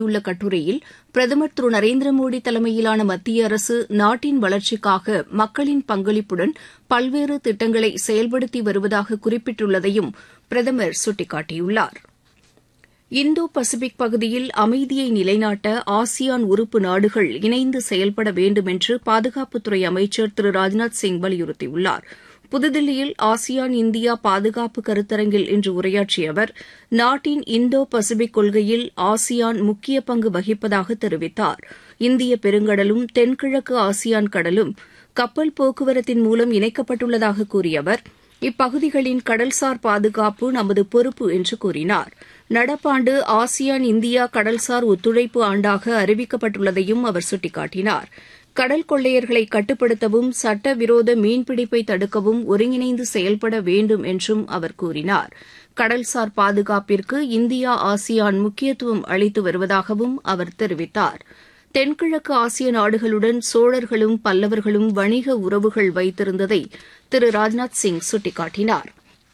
உள்ள கட்டுரையில் பிரதமர் திரு நரேந்திர மோடி தலைமையிலான மத்திய அரசு நாட்டின் வளர்ச்சிக்காக மக்களின் பங்களிப்புடன் பல்வேறு திட்டங்களை செயல்படுத்தி வருவதாக குறிப்பிட்டுள்ளதையும் பிரதமர் சுட்டிக்காட்டியுள்ளார் இந்தோ பசிபிக் பகுதியில் அமைதியை நிலைநாட்ட ஆசியான் உறுப்பு நாடுகள் இணைந்து செயல்பட வேண்டும் என்று பாதுகாப்புத்துறை அமைச்சர் திரு ராஜ்நாத் சிங் வலியுறுத்தியுள்ளார் புதுதில்லியில் ஆசியான் இந்தியா பாதுகாப்பு கருத்தரங்கில் இன்று உரையாற்றிய அவர் நாட்டின் இந்தோ பசிபிக் கொள்கையில் ஆசியான் முக்கிய பங்கு வகிப்பதாக தெரிவித்தார் இந்திய பெருங்கடலும் தென்கிழக்கு ஆசியான் கடலும் கப்பல் போக்குவரத்தின் மூலம் இணைக்கப்பட்டுள்ளதாக கூறிய அவர் இப்பகுதிகளின் கடல்சார் பாதுகாப்பு நமது பொறுப்பு என்று கூறினார் நடப்பாண்டு ஆசியான் இந்தியா கடல்சார் ஒத்துழைப்பு ஆண்டாக அறிவிக்கப்பட்டுள்ளதையும் அவர் சுட்டிக்காட்டினார் கடல் கொள்ளையர்களை கட்டுப்படுத்தவும் சட்டவிரோத மீன்பிடிப்பை தடுக்கவும் ஒருங்கிணைந்து செயல்பட வேண்டும் என்றும் அவர் கூறினார் கடல்சார் பாதுகாப்பிற்கு இந்தியா ஆசியான் முக்கியத்துவம் அளித்து வருவதாகவும் அவர் தெரிவித்தார் தென்கிழக்கு ஆசிய நாடுகளுடன் சோழர்களும் பல்லவர்களும் வணிக உறவுகள் வைத்திருந்ததை திரு ராஜ்நாத் சிங் சுட்டிக்காட்டினார்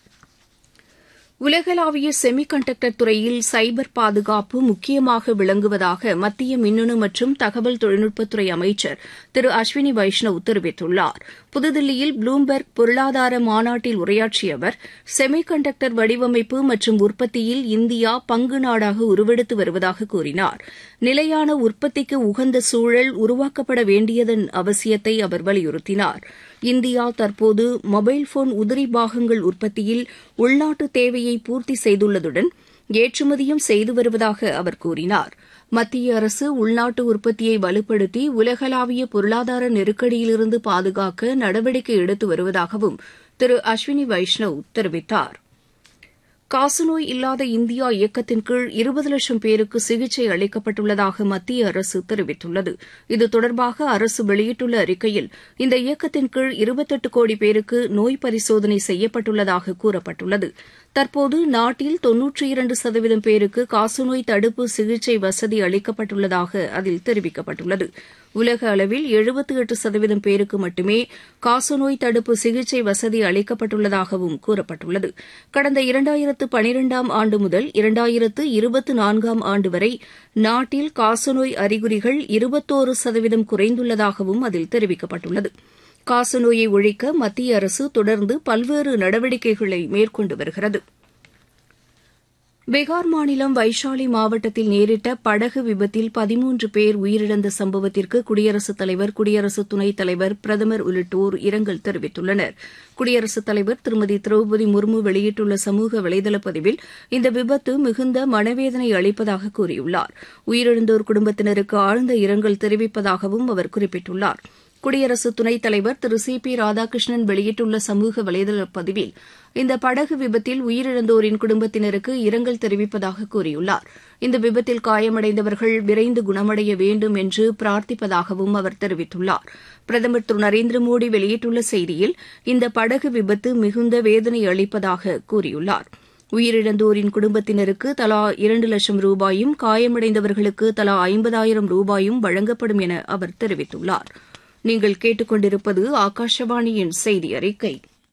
உலகளாவிய செமி கண்டக்டர் துறையில் சைபர் பாதுகாப்பு முக்கியமாக விளங்குவதாக மத்திய மின்னணு மற்றும் தகவல் தொழில்நுட்பத்துறை அமைச்சர் திரு அஸ்வினி வைஷ்ணவ் தெரிவித்துள்ளார் புதுதில்லியில் ப்ளூம்பெர்க் பொருளாதார மாநாட்டில் உரையாற்றிய அவர் செமி கண்டக்டர் வடிவமைப்பு மற்றும் உற்பத்தியில் இந்தியா பங்கு நாடாக உருவெடுத்து வருவதாக கூறினார் நிலையான உற்பத்திக்கு உகந்த சூழல் உருவாக்கப்பட வேண்டியதன் அவசியத்தை அவர் வலியுறுத்தினார் இந்தியா தற்போது மொபைல் போன் உதிரி பாகங்கள் உற்பத்தியில் உள்நாட்டு தேவையை பூர்த்தி செய்துள்ளதுடன் ஏற்றுமதியும் செய்து வருவதாக அவர் கூறினார் மத்திய அரசு உள்நாட்டு உற்பத்தியை வலுப்படுத்தி உலகளாவிய பொருளாதார நெருக்கடியிலிருந்து பாதுகாக்க நடவடிக்கை எடுத்து வருவதாகவும் திரு அஸ்வினி வைஷ்ணவ் தெரிவித்தார் காசநோய் இல்லாத இந்தியா இயக்கத்தின் கீழ் இருபது லட்சம் பேருக்கு சிகிச்சை அளிக்கப்பட்டுள்ளதாக மத்திய அரசு தெரிவித்துள்ளது இது தொடர்பாக அரசு வெளியிட்டுள்ள அறிக்கையில் இந்த இயக்கத்தின் கீழ் இருபத்தெட்டு கோடி பேருக்கு நோய் பரிசோதனை செய்யப்பட்டுள்ளதாக கூறப்பட்டுள்ளது தற்போது நாட்டில் தொன்னூற்றி இரண்டு சதவீதம் பேருக்கு காசநோய் தடுப்பு சிகிச்சை வசதி அளிக்கப்பட்டுள்ளதாக அதில் தெரிவிக்கப்பட்டுள்ளது உலக அளவில் எழுபத்தி எட்டு சதவீதம் பேருக்கு மட்டுமே காசநோய் தடுப்பு சிகிச்சை வசதி அளிக்கப்பட்டுள்ளதாகவும் கூறப்பட்டுள்ளது கடந்த இரண்டாயிரத்து பனிரெண்டாம் ஆண்டு முதல் இரண்டாயிரத்து இருபத்து நான்காம் ஆண்டு வரை நாட்டில் காசநோய் அறிகுறிகள் இருபத்தோரு சதவீதம் குறைந்துள்ளதாகவும் அதில் தெரிவிக்கப்பட்டுள்ளது காசநோயை ஒழிக்க மத்திய அரசு தொடர்ந்து பல்வேறு நடவடிக்கைகளை மேற்கொண்டு வருகிறது பீகார் மாநிலம் வைஷாலி மாவட்டத்தில் நேரிட்ட படகு விபத்தில் பதிமூன்று பேர் உயிரிழந்த சம்பவத்திற்கு குடியரசுத் தலைவர் குடியரசு துணைத் தலைவர் பிரதமர் உள்ளிட்டோர் இரங்கல் தெரிவித்துள்ளனர் குடியரசுத் தலைவர் திருமதி திரௌபதி முர்மு வெளியிட்டுள்ள சமூக வலைதள பதிவில் இந்த விபத்து மிகுந்த மனவேதனை அளிப்பதாக கூறியுள்ளார் உயிரிழந்தோர் குடும்பத்தினருக்கு ஆழ்ந்த இரங்கல் தெரிவிப்பதாகவும் அவர் குறிப்பிட்டுள்ளார் குடியரசு துணைத் தலைவர் திரு சி பி ராதாகிருஷ்ணன் வெளியிட்டுள்ள சமூக வலைதள பதிவில் இந்த படகு விபத்தில் உயிரிழந்தோரின் குடும்பத்தினருக்கு இரங்கல் தெரிவிப்பதாக கூறியுள்ளார் இந்த விபத்தில் காயமடைந்தவர்கள் விரைந்து குணமடைய வேண்டும் என்று பிரார்த்திப்பதாகவும் அவர் தெரிவித்துள்ளார் பிரதமர் திரு நரேந்திர மோடி வெளியிட்டுள்ள செய்தியில் இந்த படகு விபத்து மிகுந்த வேதனை அளிப்பதாக கூறியுள்ளார் உயிரிழந்தோரின் குடும்பத்தினருக்கு தலா இரண்டு லட்சம் ரூபாயும் காயமடைந்தவர்களுக்கு தலா ஐம்பதாயிரம் ரூபாயும் வழங்கப்படும் என அவர் தெரிவித்துள்ளார் நீங்கள் கேட்டுக்கொண்டிருப்பது ஆகாஷவாணியின் செய்தி அறிக்கை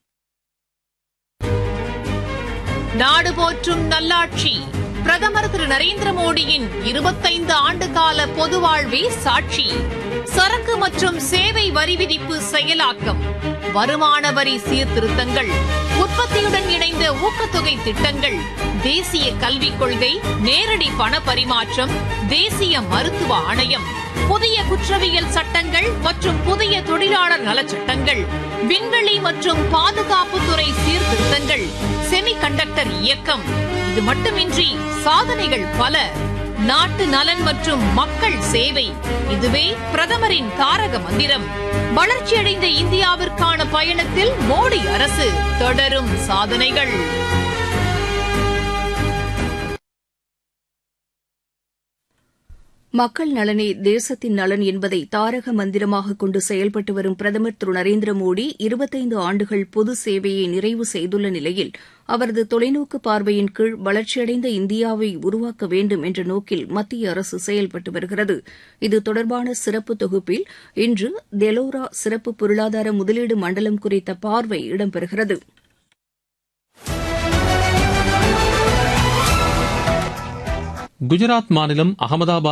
நாடு போற்றும் நல்லாட்சி பிரதமர் திரு நரேந்திர மோடியின் இருபத்தைந்து ஆண்டு கால பொது வாழ்வே சாட்சி சரக்கு மற்றும் சேவை வரி விதிப்பு செயலாக்கம் வருமான வரி சீர்திருத்தங்கள் உற்பத்தியுடன் இணைந்த ஊக்கத்தொகை திட்டங்கள் தேசிய கல்விக் கொள்கை நேரடி பண பரிமாற்றம் தேசிய மருத்துவ ஆணையம் புதிய குற்றவியல் சட்டங்கள் மற்றும் புதிய தொழிலாளர் நலச்சட்டங்கள் விண்வெளி மற்றும் பாதுகாப்புத்துறை சீர்திருத்தங்கள் செமி கண்டக்டர் இயக்கம் இது மட்டுமின்றி சாதனைகள் பல நாட்டு நலன் மற்றும் மக்கள் சேவை இதுவே பிரதமரின் தாரக மந்திரம் வளர்ச்சியடைந்த இந்தியாவிற்கான பயணத்தில் மோடி அரசு தொடரும் சாதனைகள் மக்கள் நலனே தேசத்தின் நலன் என்பதை தாரக மந்திரமாக கொண்டு செயல்பட்டு வரும் பிரதமர் திரு நரேந்திர மோடி இருபத்தைந்து ஆண்டுகள் பொது சேவையை நிறைவு செய்துள்ள நிலையில் அவரது தொலைநோக்கு பார்வையின் கீழ் வளர்ச்சியடைந்த இந்தியாவை உருவாக்க வேண்டும் என்ற நோக்கில் மத்திய அரசு செயல்பட்டு வருகிறது இது தொடர்பான சிறப்பு தொகுப்பில் இன்று தெலோரா சிறப்பு பொருளாதார முதலீடு மண்டலம் குறித்த பார்வை இடம்பெறுகிறது குஜராத் மாநிலம் அகமதாபாத்